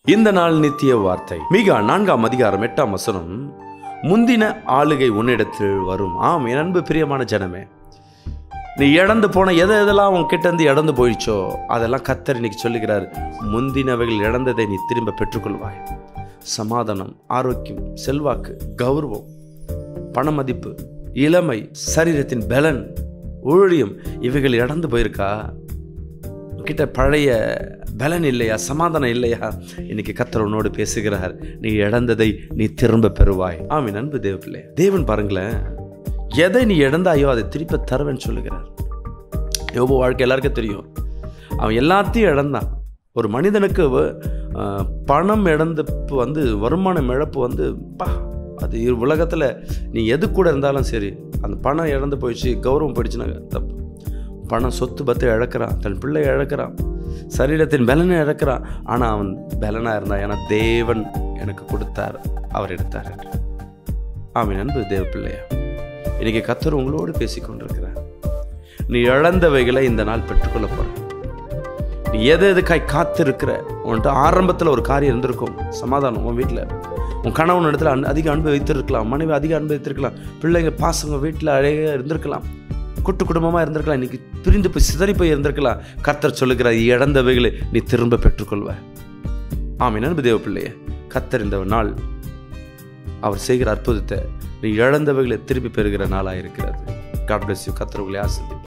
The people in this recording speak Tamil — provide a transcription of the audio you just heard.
இந்த நாள் நித்திய வார்த்தை மீகா நான்காம் அதிகாரம் எட்டாம் வசனம் முந்தின ஆளுகை உன்னிடத்தில் வரும் ஆம் என் அன்பு பிரியமான ஜனமே நீ இழந்து போன எதை எதெல்லாம் உன் கிட்ட இருந்து இழந்து போயிடுச்சோ அதெல்லாம் கத்தர் இன்னைக்கு சொல்லுகிறார் முந்தினவைகள் இழந்ததை நீ திரும்ப பெற்றுக்கொள்வாய் சமாதானம் ஆரோக்கியம் செல்வாக்கு கௌரவம் பண மதிப்பு இளமை சரீரத்தின் பலன் ஊழியம் இவைகள் இழந்து போயிருக்கா கிட்ட பழைய பலன் இல்லையா சமாதானம் இல்லையா இன்னைக்கு கத்தர் உன்னோடு பேசுகிறார் நீ இழந்ததை நீ திரும்ப பெறுவாய் ஆமீன் அன்பு தேவப்பிள்ளை தேவன் பாருங்களேன் எதை நீ இழந்தாயோ அதை திருப்பி தருவேன்னு சொல்லுகிறார் யோபு வாழ்க்கை எல்லாருக்கும் தெரியும் அவன் எல்லாத்தையும் இழந்தான் ஒரு மனிதனுக்கு அஹ், பணம் இழந்தப்பு வந்து வருமானம் இழப்பு வந்து பா அது உலகத்தில் நீ எது கூட இருந்தாலும் சரி அந்த பணம் இழந்து போயிடுச்சு கௌரவம் போயிடுச்சுன்னா தப்பு பணம் சொத்து பத்து இழக்கிறான் தன் பிள்ளை இழக்கிறான் சரீரத்தின் பலனை இழக்கிறான் ஆனால் அவன் பலனாக இருந்தான் ஏன்னா தேவன் எனக்கு கொடுத்தார் அவர் எடுத்தார் என்று ஆமீன் அன்பு தேவ பிள்ளையா இன்னைக்கு கத்தர் உங்களோடு பேசிக் கொண்டிருக்கிறார் நீ இழந்தவைகளை இந்த நாள் பெற்றுக்கொள்ள போற நீ எது எதுக்காய் காத்திருக்கிற உன்கிட்ட ஆரம்பத்தில் ஒரு காரியம் இருந்திருக்கும் சமாதானம் உன் வீட்டில் உன் கணவன் இடத்துல அன் அதிக அன்பு வைத்திருக்கலாம் மனைவி அதிக அன்பு வைத்திருக்கலாம் பிள்ளைங்க பாசங்க வீட்டில் அழகாக இருந்திருக்கலாம் கூட்டு குடும்பமாக இருந்திருக்கலாம் இன்னைக்கு பிரிந்து போய் சிதறி போய் இருந்திருக்கலாம் கர்த்தர் சொல்லுகிறார் இழந்தவைகளை நீ திரும்ப பெற்றுக்கொள்வ ஆமீன் அன்பு தேவ பிள்ளையே கர்த்தர் இந்த நாள் அவர் செய்கிற அற்புதத்தை நீ இழந்தவைகளை திருப்பி பெறுகிற நாளாக இருக்கிறது காட் பிளஸ் யூ கர்த்தர் உங்களை ஆசிர்வதி